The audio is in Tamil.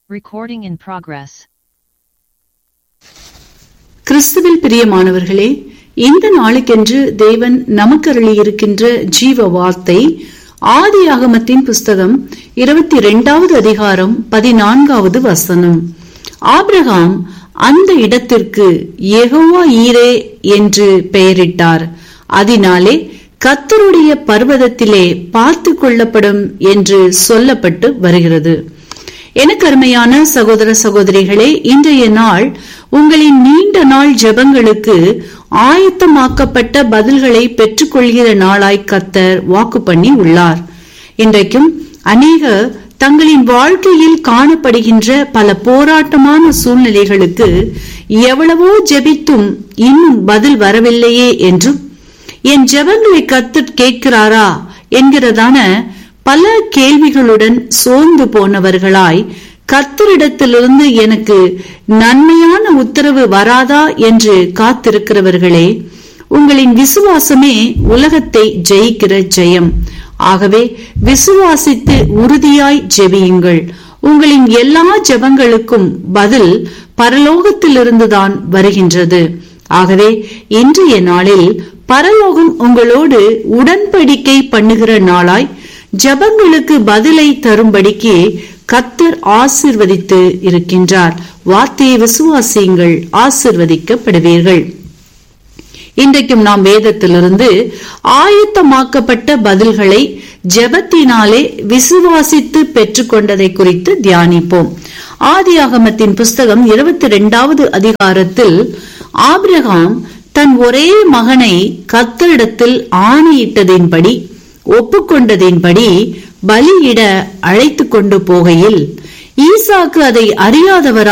Recording in progress. கிறிஸ்துவில் பிரியமானவர்களே இந்த நாளுக்கென்று தேவன் நமக்கருளியிருக்கின்ற ஜீவ வார்த்தை ஆதியாகமத்தின் புஸ்தகம் இருபத்தி இரண்டாவது அதிகாரம் பதினான்காவது வசனம் ஆபிரகாம் அந்த இடத்திற்கு யெகோவா ஈரே என்று பெயரிட்டார் அதனாலே கத்தருடைய பர்வதத்திலே பார்த்து கொள்ளப்படும் என்று சொல்லப்பட்டு வருகிறது எனக்கு அருமையான சகோதர சகோதரிகளே இன்றைய நாள் உங்களின் நீண்ட நாள் ஜெபங்களுக்கு ஆயத்தமாக்கப்பட்ட பதில்களை பெற்றுக்கொள்கிற நாளாய் கத்தர் வாக்கு பண்ணி உள்ளார் இன்றைக்கும் அநேகர் தங்களின் வாழ்க்கையில் காணப்படுகின்ற பல போராட்டமான சூழ்நிலைகளுக்கு எவ்வளவோ ஜெபித்தும் இன்னும் பதில் வரவில்லையே என்றும் என் ஜெபங்களை கத்தர் கேட்கிறாரா என்கிறதான பல கேள்விகளுடன் சோர்ந்து போனவர்களாய் கத்தரிடத்திலிருந்து எனக்கு நன்மையான உத்தரவு வராதா என்று காத்திருக்கிறவர்களே உங்களின் விசுவாசமே உலகத்தை ஜெயிக்கிற ஜெயம் ஆகவே விசுவாசித்து உறுதியாய் ஜெபியுங்கள் உங்களின் எல்லா ஜெபங்களுக்கும் பதில் பரலோகத்திலிருந்துதான் வருகின்றது ஆகவே இன்றைய நாளில் பரலோகம் உங்களோடு உடன்படிக்கை பண்ணுகிற நாளாய் ஜபங்களுக்கு பதிலை தரும்படிக்கு கத்தர் ஆசிர்வதித்து இருக்கின்றார் வார்த்தையை விசுவாசியுங்கள் ஆசிர்வதிக்கப்படுவீர்கள் இன்றைக்கும் நாம் வேதத்திலிருந்து ஆயத்தமாக்கப்பட்ட பதில்களை ஜெபத்தினாலே விசுவாசித்து பெற்றுக்கொண்டதை குறித்து தியானிப்போம் ஆதியாகமத்தின் புஸ்தகம் இருபத்தி இரண்டாவது அதிகாரத்தில் ஆபிரகாம் தன் ஒரே மகனை கத்தரிடத்தில் ஆணையிட்டதின்படி ஒப்புக்கொண்டதின்படி பலியிட அழைத்து கொண்டு போகையில் ஈசாக்கு அதை அறியாதவரா